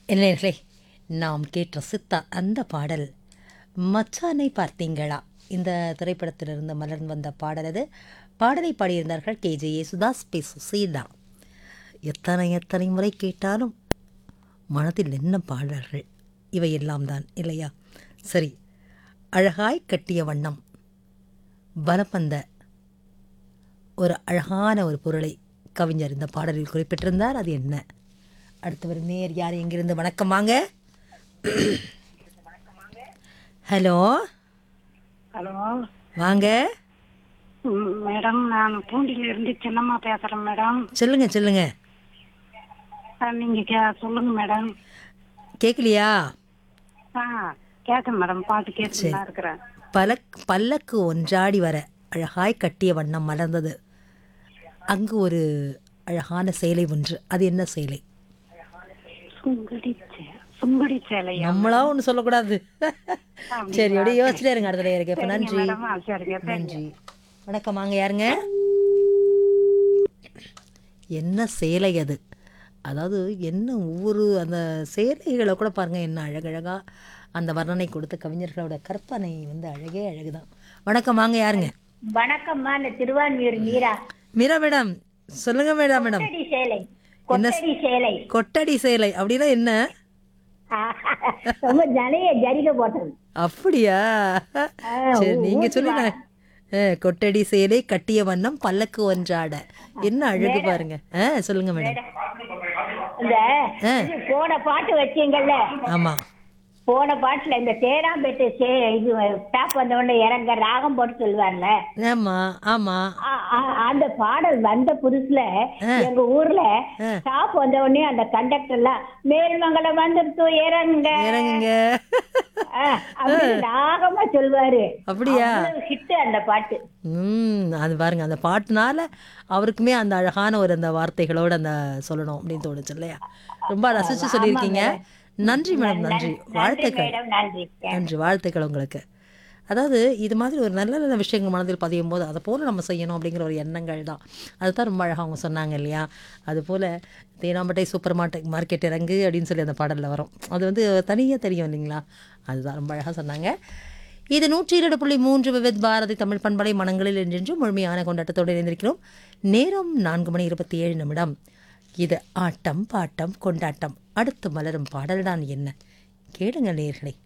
இளைஞர்களே நாம் கேட்டு ரசித்த அந்த பாடல் மச்சானை பார்த்தீங்களா இந்த திரைப்படத்திலிருந்து மலர்ந்து வந்த பாடல் அது பாடலை பாடியிருந்தார்கள் K J Yesudas P Susheela எத்தனை எத்தனை முறை கேட்டாலும் மனதில் என்ன பாடல்கள் இவையெல்லாம் தான் இல்லையா சரி அழகாய் கட்டிய வண்ணம் பலப்பந்த ஒரு அழகான ஒரு பொருளை கவிஞர் இந்த பாடலில் குறிப்பிட்டிருந்தார் அது என்ன அடுத்தவர் நேர் யார் எங்கிருந்து வணக்கம் வாங்க ஹலோ ஹலோ வாங்க ம், மேடம் நான் பூண்டியில இருந்து சின்னம்மா பேசுறேன் மேடம் சொல்லுங்க சொல்லுங்க ஆ, நீங்க கே- சொல்லுங்க மேடம் கேட்கலையா ஆ கேட்க மேடம் பாட்டு கேட்டு தான் இருக்கிறேன் பலக் பல்லக்கு ஒன்றாடி வர அழகாய் கட்டிய வண்ணம் மலர்ந்தது அங்கு ஒரு அழகான சேலை ஒன்று அது என்ன சேலை சுங்கடி சே- சுங்கடி சேலையா நம்மளா ஒன்று சொல்லக்கூடாது சரி அப்படியே யோசிச்சுட்டே இருங்க அடுத்த இருக்கு இப்போ நன்றி மேடம் ஆ, சரிங்க நன்றி வணக்கம் வாங்க யாருங்க என்ன சேலை அது அதாவது என்ன ஒவ்வொரு அந்த சேலைகளை கூட பாருங்க என்ன அழகழகா அந்த வர்ணனை கொடுத்த கவிஞர்களோட கற்பனை வந்து அழகே அழகுதான் வணக்கம் வாங்க யாருங்க வணக்கம்மா இந்த திருவான்மியூர் மீரா மீரா மேடம் சொல்லுங்க மேடம் மேடம் கொட்டடி சேலை கொட்டடி சேலை கொட்டடி சேலை அப்படின்னா என்ன ரொம்ப ஜனைய ஜரிக போட்டது அப்படியா சரி நீங்க சொல்லுங்க ஆ, கொட்டடி சேலை கட்டிய வண்ணம் பல்லக்கு ஒன்றாட என்ன அழகு பாருங்க ஆ சொல்லுங்க மேடம் இந்த ஆ. இது போன பாட்டு வச்சீங்கல்ல ஆமா போன பாட்டுல இந்த தேராம்பேட்டு சே இது டாப் வந்த உடனே இறங்க ராகம் போட்டு சொல்லுவார்ல ஆமா ஆமா ஆ- ஆ- அந்த பாடல் வந்த புதுசுல எங்க ஊர்ல டாப் வந்த உடனே அந்த கண்டக்டர் எல்லாம் மேல்மங்கலம் வந்துருத்து இறங்க இறங்குங்க ஆ, அப்படின்னு ராகமா சொல்லுவாரு அப்படியா ஹிட் அந்த பாட்டு ம் அது பாருங்க அந்த பாட்டுனால அவருக்குமே அந்த அழகான ஒரு அந்த வார்த்தைகளோட அந்த சொல்லணும் அப்படின்னு தோணுச்சு இல்லையா ரொம்ப ரசிச்சு சொல்லியிருக்கீங்க நன்றி மேடம் நன்றி வாழ்த்துக்கள் மேடம் நன்றி நன்றி வாழ்த்துக்கள் உங்களுக்கு அதாவது இது மாதிரி ஒரு நல்ல நல்ல விஷயங்கள் மனதில் பதியும் போது அதை போல் நம்ம செய்யணும் அப்படிங்கிற ஒரு எண்ணங்கள் தான் அதுதான் ரொம்ப அழகாக அவங்க சொன்னாங்க இல்லையா அதுபோல் தேனாம்பட்டை சூப்பர் மார்க்கெட் மார்க்கெட் இறங்கு அப்படின்னு சொல்லி அந்த பாடலில் வரும் அது வந்து தனியாக தெரியும் இல்லைங்களா அதுதான் ரொம்ப அழகாக சொன்னாங்க இது நூற்றி இரண்டு புள்ளி மூன்று விவித் பாரதி தமிழ் பண்பலை மனங்களில் என்றென்றும் முழுமையான கொண்டாட்டத்தோடு இணைந்திருக்கிறோம் நேரம் நான்கு மணி இருபத்தி ஏழு நிமிடம் இது ஆட்டம் பாட்டம் கொண்டாட்டம் அடுத்து மலரும் பாடல்தான் என்ன கேளுங்க நேர்களே